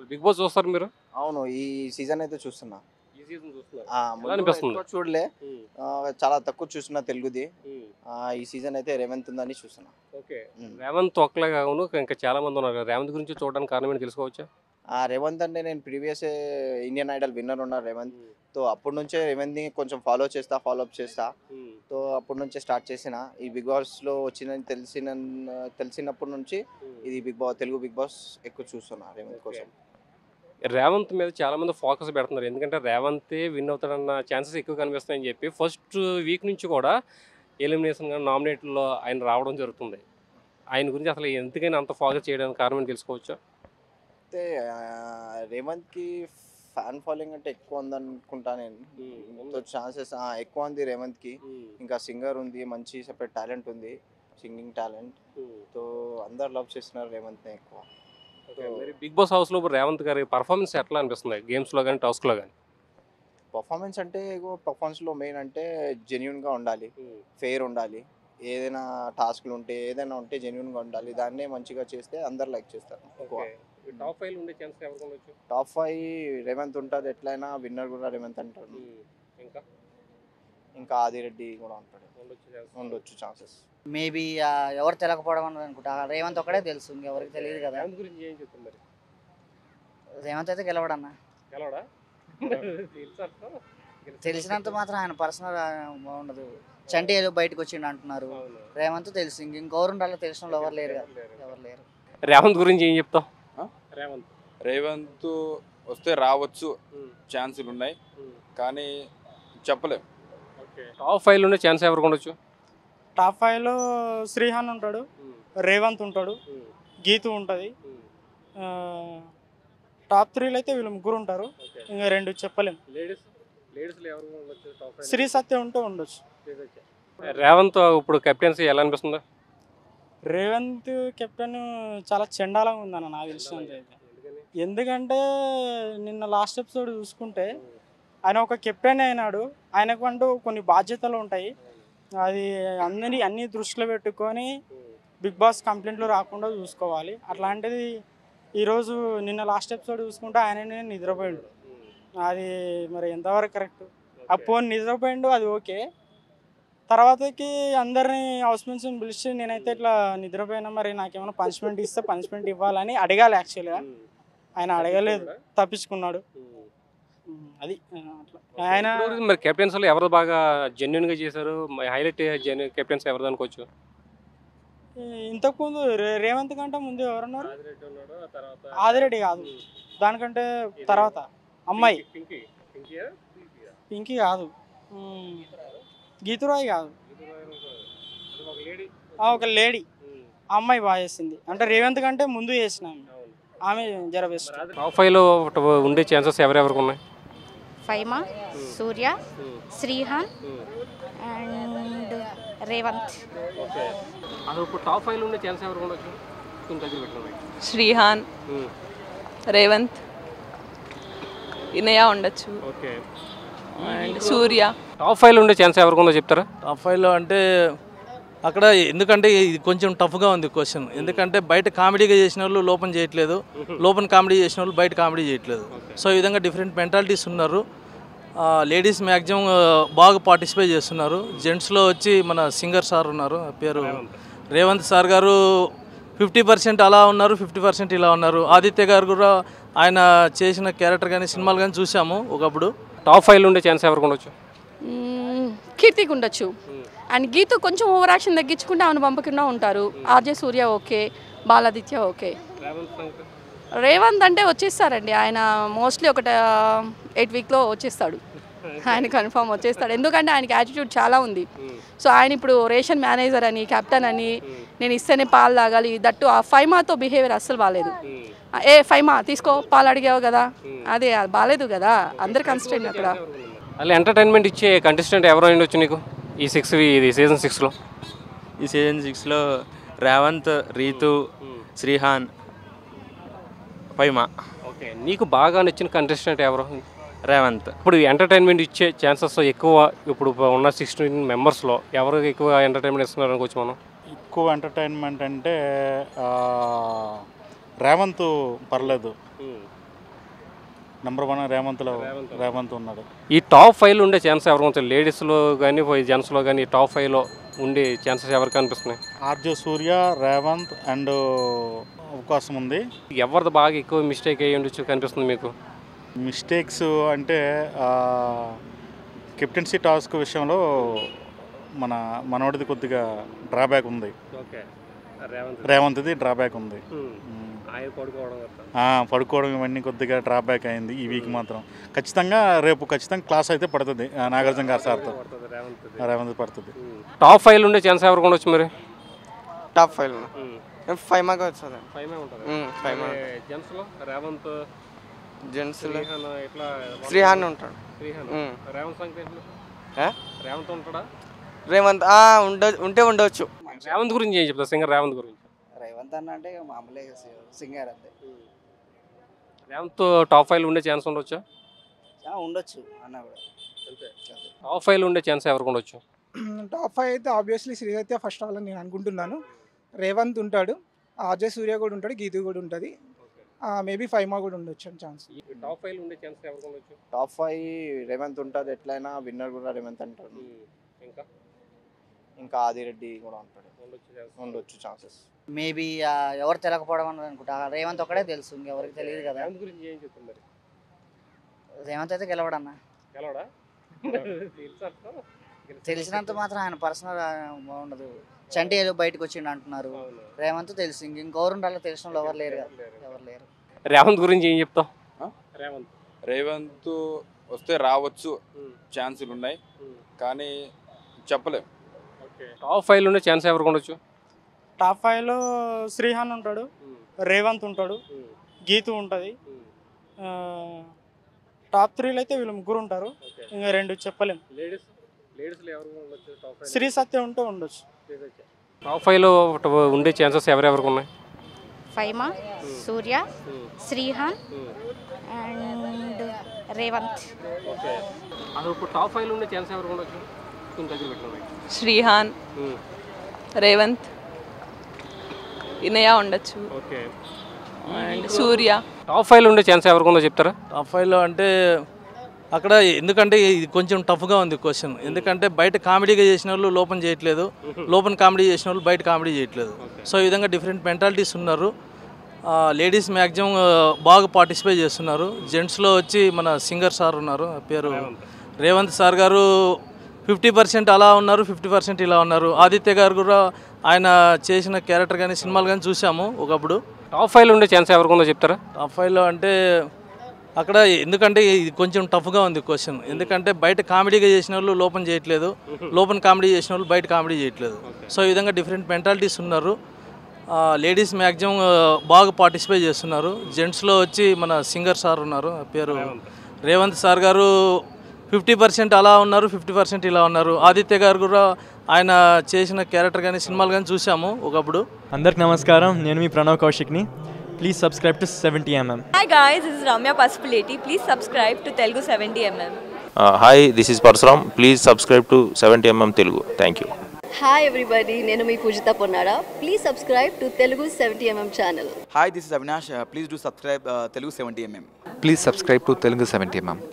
Big boss చూస్తారు మీరు అవును ఈ సీజన్ అయితే చూస్తున్నా ఈ సీజన్ చూస్తున్నారు ఆ, ఎలా ముందు అనిపిస్తుంది? ఎక్కువ చూడలే ఆ, చాలా తక్కువ చూస్తున్నా తెలుగుది ఉమ్. ఆ, ఈ సీజన్ అయితే రేవంత్ ఉందని చూస్తున్నా ఓకే ఉమ్. రేవంత్ ఒక్కలే కావును ఇంకా చాలా మంది ఉన్నారు రేవంత్ గురించి చూడడానికి కారణం ఏంటి తెలుసుకోవచ్చా ఆ రేవంత్ అంటే నేను ప్రీవియస్ ఇండియన్ ఐడల్ విన్నర్ ఉన్నా రేవంత్ తో అప్పటి నుంచే రేవంత్ని కొంచెం ఫాలో చేస్తా ఫాలో అప్ చేస్తా సో అప్పటి నుంచే స్టార్ట్ చేసిన ఈ బిగ్ బాస్లో వచ్చిన తెలిసిన తెలిసినప్పటి నుంచి ఇది Bigg Boss Telugu Bigg Boss ఎక్కువ చూస్తున్నా రేవంత్ కోసం రేవంత్ మీద చాలా మంది ఫోకస్ పెడుతున్నారు ఎందుకంటే రేవంతే విన్ అవుతాడన్న ఛాన్సెస్ ఎక్కువ కనిపిస్తాయని చెప్పి ఫస్ట్ వీక్ నుంచి కూడా ఎలిమినేషన్ కానీ నామినేట్లో ఆయన రావడం జరుగుతుంది ఆయన గురించి అసలు ఎందుకైనా అంత ఫోకస్ చేయడానికి కారణం ఏంటి తెలుసుకోవచ్చా అయితే ఆ, రేవంత్కి ఫ్యాన్ ఫాలోయింగ్ అంటే ఎక్కువ ఉందనుకుంటా నేను ఉంది. ఛాన్సెస్ ఎక్కువ ఉంది రేవంత్కి ఇంకా సింగర్ ఉంది మంచి సెపరేట్ టాలెంట్ ఉంది సింగింగ్ టాలెంట్ సో అందరు లవ్ చేస్తున్నారు రేవంత్ని ఎక్కువ ఓకే, మరి బిగ్ బాస్ హౌస్లో ఇప్పుడు రేవంత్ గారి పర్ఫార్మెన్స్ ఎట్లా అనిపిస్తుంది గేమ్స్లో కానీ టాస్క్లో కానీ పర్ఫార్మెన్స్ అంటే పర్ఫార్మెన్స్లో మెయిన్ అంటే జెన్యున్గా ఉండాలి ఫెయిర్ ఉండాలి ఏదైనా టాస్క్లు ఉంటే ఏదైనా ఉంటే జెన్యున్గా ఉండాలి దాన్నే మంచిగా చేస్తే అందరు లైక్ చేస్తారు ఎక్కువ టాప్ ఫైవ్ ఉండే ఛాన్స్ ఎవరికి ఉండొచ్చు టాప్ ఫైవ్ రేవంత్ ఉంటుంది ఎట్లయినా విన్నర్ కూడా రేవంత్ అంటాడు ఇంకా ఇంకా ఆదిరెడ్డి కూడా ఉంటాడు ఉండొచ్చు ఛాన్స్ ఉండొచ్చు ఛాన్సెస్ మేబీ ఎవరు తెలకపోవడం అని అనుకుంటా రేవంత్ ఒక్కడే తెలుసు ఇంకెవరికి తెలియదు కదా రేవంత్ గురించి ఏం చెప్తుంది మరి రేవంత్ అయితే గెలవడన్న గెలవడా తెలుసా అర్థం? గెలిచి- తెలిసినంత మాత్రం ఆయన పర్సనల్ బాగుండదు చంటి ఏదో బయటకు వచ్చిండు అంటున్నారు అవును. రేవంత్ తెలుసు ఇంక ఇంకెవరు ఉండాలో తెలిసిన వాళ్ళు ఎవరు లేరు కదా లేరు. ఎవరు లేరు రేవంత్ గురించి ఏం చెప్తావు ఆ? రేవంత్ రేవంత్ వస్తే రావచ్చు ఛాన్సులు ఉన్నాయి కానీ చెప్పలేం టాప్ ఫైవ్ ఉండే ఛాన్స్ ఎవరికి ఉండొచ్చు టాప్ ఫైవ్లో శ్రీహాన్ ఉంటాడు రేవంత్ ఉంటాడు గీతు ఉంటుంది టాప్ త్రీలో అయితే వీళ్ళు ముగ్గురు ఉంటారు ఇంకా రెండు చెప్పలేం లేడీస్ లేడీస్ ఎవరు ఉండొచ్చు టాప్ ఫైవ్ శ్రీ సత్య ఉంటే ఉండొచ్చు రేవంత్ ఇప్పుడు కెప్టెన్సీ ఎలా అనిపిస్తుంది రేవంత్ కెప్టెన్ చాలా చెండాలంగా ఉందన్న నాకు తెలిసినంత అయితే ఎందుకంటే నిన్న లాస్ట్ ఎపిసోడ్ చూసుకుంటే ఆయన ఒక కెప్టెన్ అయినాడు ఆయనకు అంటూ కొన్ని బాధ్యతలు ఉంటాయి అది అందరి అన్ని దృష్టిలో పెట్టుకొని బిగ్ బాస్ కంప్లైంట్లు రాకుండా చూసుకోవాలి అట్లాంటిది ఈరోజు నిన్న లాస్ట్ ఎపిసోడ్ చూసుకుంటే ఆయననే నిద్రపోయిండు అది మరి ఎంతవరకు కరెక్ట్ ఆ పోన్ నిద్రపోయిండు అది ఓకే తర్వాతకి అందరిని హౌస్ మెన్స్ని పిలిచి నేనైతే ఇట్లా నిద్రపోయినా మరి నాకేమైనా పనిష్మెంట్ ఇస్తే పనిష్మెంట్ ఇవ్వాలని అడగాలి యాక్చువల్గా ఆయన అడగలేదు తప్పించుకున్నాడు ఉమ్, అది ఆ, అట్లా ఆయన ఇప్పటివరకు మరి కెప్టెన్సీలో ఎవరు బాగా జెన్యున్ గా చేశారు హైలైట్ జెన్యున్ కెప్టెన్స్ ఎవరు అనుకోవచ్చు ఇంతకుముందు రే- రేవంత్ కంటే ముందు ఎవరున్నారు ఆదిరెడ్డి కాదు దానికంటే తర్వాత అమ్మాయి పింకీ కాదు ఉమ్, గీతురాయ్ కాదు ఆ, ఒక లేడీ ఆ అమ్మాయి బాగా చేసింది అంటే రేవంత్ కంటే ముందు చేసిన ఆమె. ఆమె జర బెస్ట్ టాప్ ఫైవ్ లో ఉండే ఛాన్సెస్ ఎవరెవరికి ఉన్నాయి ఫైమా సూర్య శ్రీహాన్ అండ్ రేవంత్ అసలు ఇప్పుడు టాప్ ఫైవ్ లో ఉండే ఛాన్స్ ఎవరికి ఉండొచ్చు కొంచెం దగ్గర పెట్టుకోండి శ్రీహాన్ రేవంత్ ఇనయ ఉండొచ్చు okay and Surya top five లో ఉండే ఛాన్స్ ఎవరికి ఉందో చెప్తారా టాప్ ఫైవ్లో అంటే అక్కడ ఎందుకంటే ఇది కొంచెం టఫ్గా ఉంది క్వశ్చన్ ఎందుకంటే బయట కామెడీగా చేసిన వాళ్ళు లోపల చేయట్లేదు లోపల కామెడీ చేసిన వాళ్ళు బయట కామెడీ చేయట్లేదు సో ఈ విధంగా డిఫరెంట్ మెంటాలిటీస్ ఉన్నారు లేడీస్ మ్యాక్సిమం బాగా పార్టిసిపేట్ చేస్తున్నారు జెంట్స్లో వచ్చి మన సింగర్ సార్ ఉన్నారు ఆ పేరు రేవంత్ సార్ గారు ఫిఫ్టీ పర్సెంట్ అలా ఉన్నారు ఫిఫ్టీ పర్సెంట్ ఇలా ఉన్నారు ఆదిత్య గారు కూడా ఆయన చేసిన క్యారెక్టర్ కానీ సినిమాలు కానీ చూసాము ఒకప్పుడు టాప్ ఫైవ్ లో ఉండే ఛాన్స్ ఎవరికి ఉండొచ్చు కీర్తికి ఉండొచ్చు అండ్ గీతు కొంచెం ఓవర్ యాక్షన్ తగ్గించుకుంటే ఆమెను పంపకుండా ఉంటారు RJ Surya okay Baladitya okay Revanth అంటే వచ్చేస్తారండి ఆయన మోస్ట్లీ ఒక ఎయిట్ వీక్లో వచ్చేస్తాడు ఆయన కన్ఫామ్ వచ్చేస్తాడు ఎందుకంటే ఆయనకి యాటిట్యూడ్ చాలా ఉంది సో ఆయన ఇప్పుడు రేషన్ మేనేజర్ అని కెప్టెన్ అని నేను ఇస్తేనే పాలు తాగాలి దట్టు ఆ ఫైమాతో బిహేవియర్ అస్సలు బాగాలేదు ఏ ఫైమా తీసుకో పాలు అడిగావు కదా అదే అది బాగాలేదు కదా అందరు కన్స్టెంట్ అక్కడ అలా ఎంటర్టైన్మెంట్ ఇచ్చే కంటెస్టెంట్ ఎవరు అయి ఉండొచ్చు నీకు ఈ సిక్స్ ఇది సీజన్ సిక్స్లో ఈ సీజన్ సిక్స్లో రేవంత్ రీతు శ్రీహాన్ పైమా ఓకే నీకు బాగా నచ్చిన కంటెస్టెంట్ ఎవరు రేవంత్ ఇప్పుడు ఎంటర్టైన్మెంట్ ఇచ్చే ఛాన్సెస్ ఎక్కువ ఇప్పుడు ఉన్న సిక్స్టీన్ మెంబర్స్లో ఎవరు ఎక్కువ ఎంటర్టైన్మెంట్ ఇస్తున్నారు అనుకోవచ్చు మనం ఎక్కువ ఎంటర్టైన్మెంట్ అంటే ఆ, రేవంత్ పర్లేదు నెంబర్ వన్ రేవంత్లో రేవంత్ ఉన్నాడు ఈ టాప్ ఫైవ్లో ఉండే ఛాన్స్ ఎవరికి ఉంటుంది లేడీస్లో కానీ జెంట్స్లో కానీ టాప్ ఫైవ్లో ఉండే ఛాన్సెస్ ఎవరికి కనిపిస్తున్నాయి ఆర్జే సూర్య రేవంత్ అండ్ అవకాశం ఉంది ఎవరిది బాగా ఎక్కువ మిస్టేక్ అయ్యి ఉండొచ్చు కనిపిస్తుంది మీకు మిస్టేక్స్ అంటే కెప్టెన్సీ టాస్క్ విషయంలో మన మనోడిది కొద్దిగా డ్రాబ్యాక్ ఉంది ఓకే రేవంత్ రేవంత్ది డ్రాబ్యాక్ ఉంది ఆయన పడుకోవడం ఆ, పడుకోవడం ఇవన్నీ కొద్దిగా డ్రాబ్యాక్ అయింది ఈ వీక్ మాత్రం ఖచ్చితంగా రేపు ఖచ్చితంగా క్లాస్ అయితే పడుతుంది ఆ, నాగార్జున గారి సార్తో రేవంత్ పడుతుంది టాప్ ఫైవ్లో ఉండే ఛాన్స్ ఎవరికి ఉండొచ్చు మరి టాప్ ఫైవ్ ఫైవ్ మాకు వస్తుంది ఫైవ్ ఉంటుంది ఫైవ్ మా జెంట్స్లో రేవంత్ జెంట్స్ శ్రీహాన్ ఇట్లా శ్రీహాన్ ఉంటాడు శ్రీహాన్ మ్మ్. రేవంత్ సంగతి ఏంటి? ఆ? రేవంత్ ఉంటాడా రేవంత్ ఆ, ఉండ ఉంటే ఉండవచ్చు రేవంత్ గురించి ఏం చెప్తారు సింగర్ రేవంత్ గురించి రేవంత్ అన్న అంటే ఇక మామూలే సింగర్ అంతే రేవంత్ టాప్ ఫైవ్లో ఉండే ఛాన్స్ ఉండొచ్చా ఆ, ఉండొచ్చు అన్న కూడా టాప్ ఫైవ్లో ఉండే ఛాన్స్ ఎవరికి ఉండొచ్చు టాప్ ఫైవ్ అయితే ఆబ్వియస్లీ శ్రీదత్య ఫస్ట్ అవ్వాలని నేను అనుకుంటున్నాను రేవంత్ ఉంటాడు అజయ్ సూర్య కూడా ఉంటాడు గీతు కూడా ఉంటుంది మేబీ ఫైవ్ మా కూడా ఉండొచ్చు అని ఛాన్స్ టాప్ ఫైవ్లో ఉండే ఛాన్స్ ఎవరికి ఉండొచ్చు టాప్ ఫైవ్ రేవంత్ ఉంటుంది ఎట్లయినా విన్నర్ కూడా రేవంత్ అంటాడు ఇంకా ఇంకా ఆదిరెడ్డి కూడా ఉంటాడు ఉండొచ్చు ఛాన్సెస్ మేబీ ఎవరు తెలకపోవడం అని అనుకుంటా ఆ రేవంత్ ఒక్కడే తెలుసు ఇంకెవరికి తెలియదు కదా రేవంత్ గురించి ఏం చెప్తుంది మరి రేవంత్ అయితే గెలవడన్న గెలవడా తెలుసా? తెలిసినంత మాత్రం ఆయన పర్సనల్ బాగుండదు చంటి ఏదో బయటకు వచ్చిండు అంటున్నారు రేవంత్ తెలుసు ఇంక ఇంకెవరు ఉండాలో తెలిసిన వాళ్ళు ఎవరు లేరు కదా ఎవరు లేరు రేవంత్ గురించి ఏం చెప్తావు రేవంత్ రేవంత్ వస్తే రావచ్చు ఛాన్సులు ఉన్నాయి కానీ చెప్పలేం టాప్ ఫైవ్లో ఉండే ఛాన్స్ ఎవరికి ఉండొచ్చు టాప్ ఫైవ్లో శ్రీహాన్ ఉంటాడు రేవంత్ ఉంటాడు గీతు ఉంటుంది టాప్ త్రీలో అయితే వీళ్ళు ముగ్గురు ఉంటారు ఇంకా రెండు చెప్పలేం లేడీస్ లేడీస్లో ఎవరికి ఉండొచ్చు టాప్ ఫైవ్ శ్రీ సత్య ఉంటే ఉండొచ్చు టాప్ ఫైవ్లో ఉండే ఛాన్సెస్ ఎవరెవరికి ఉన్నాయి ఫైమా సూర్య శ్రీహాన్ అండ్ రేవంత్ ఓకే అసలు ఇప్పుడు టాప్ ఫైవ్లో ఉండే ఛాన్స్ ఎవరికి ఉండొచ్చు కొంచెం దగ్గర పెట్టుకోండి శ్రీహాన్ రేవంత్ ఇనయ ఉండొచ్చు ఓకే అండ్ సూర్య టాప్ ఫైవ్లో ఉండే ఛాన్స్ ఎవరికి ఉందో చెప్తారా టాప్ ఫైవ్లో అంటే అక్కడ ఎందుకంటే ఇది కొంచెం టఫ్గా ఉంది క్వశ్చన్ ఎందుకంటే బయట కామెడీగా చేసిన వాళ్ళు లోపల చేయట్లేదు లోపల కామెడీ చేసిన వాళ్ళు బయట కామెడీ చేయట్లేదు సో ఈ విధంగా డిఫరెంట్ మెంటాలిటీస్ ఉన్నారు లేడీస్ మ్యాక్సిమం బాగా పార్టిసిపేట్ చేస్తున్నారు జెంట్స్లో వచ్చి మన సింగర్ సార్ ఉన్నారు ఆ పేరు రేవంత్ సార్ గారు ఫిఫ్టీ పర్సెంట్ అలా ఉన్నారు ఫిఫ్టీ పర్సెంట్ ఇలా ఉన్నారు ఆదిత్య గారు కూడా ఆయన చేసిన క్యారెక్టర్ కానీ సినిమాలు కానీ చూసాము ఒకప్పుడు టాప్ ఫైవ్లో ఉండే ఛాన్స్ ఎవరికి ఉందో చెప్తారా టాప్ ఫైవ్లో అంటే అక్కడ ఎందుకంటే ఇది కొంచెం టఫ్గా ఉంది క్వశ్చన్ ఎందుకంటే బయట కామెడీగా చేసిన వాళ్ళు లోపల చేయట్లేదు లోపల కామెడీ చేసిన వాళ్ళు బయట కామెడీ చేయట్లేదు సో ఈ విధంగా డిఫరెంట్ మెంటాలిటీస్ ఉన్నారు లేడీస్ మ్యాక్సిమం బాగా పార్టిసిపేట్ చేస్తున్నారు జెంట్స్లో వచ్చి మన సింగర్ సార్ ఉన్నారు ఆ పేరు రేవంత్ సార్ గారు ఫిఫ్టీ పర్సెంట్ అలా ఉన్నారు ఫిఫ్టీ పర్సెంట్ ఇలా ఉన్నారు ఆదిత్య గారు కూడా ఆయన చేసిన క్యారెక్టర్ కానీ సినిమాలు కానీ చూసాము ఒకప్పుడు అందరికి నమస్కారం నేను మీ ప్రణవ్ కౌశిక్ని please subscribe to seventy MM Hi guys, this is Ramya Pasupuleti. Please subscribe to Telugu 70mm. Hi this is Parashuram please subscribe to seventy MM Telugu thank you hi everybody నేను మీ Pujitha Ponnada please subscribe to Telugu seventy MM channel Hi, this is Avinash. Uh, please do subscribe uh, Telugu 70mm. Please subscribe to Telugu 70 mm.